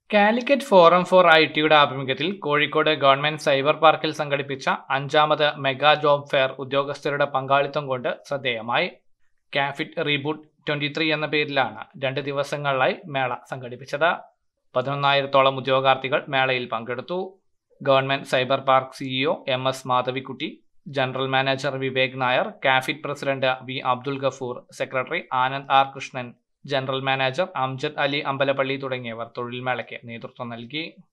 Calicut forum four I ടിയുടെ ആഭിമുഖ്യത്തിൽ Kozhikode government cyber പാർക്കിൽ സംഘടിപ്പിച്ച അഞ്ചാമത് മെഗാ ജോബ് ഫെയർ ഉദ്യോഗസ്ഥരുടെ പങ്കാളിത്തം കൊണ്ട് ശ്രദ്ധേയമായി കാഫിറ്റ് റീബൂട്ട് ട്വന്റി ത്രീ എന്ന പേരിലാണ് രണ്ട് ദിവസങ്ങളിലായി മേള സംഘടിപ്പിച്ചത് പതിനൊന്നായിരത്തോളം ഉദ്യോഗാർത്ഥികൾ മേളയിൽ പങ്കെടുത്തു government cyber park CEO M S Madhavikutty general manager Vivek Nair CAFIT president V Abdul Gafoor secretary Anand R Krishnan general manager Amjad Ali Ambalappally തുടങ്ങിയവർ തൊഴിൽ മേളയ്ക്ക് നേതൃത്വം നൽകി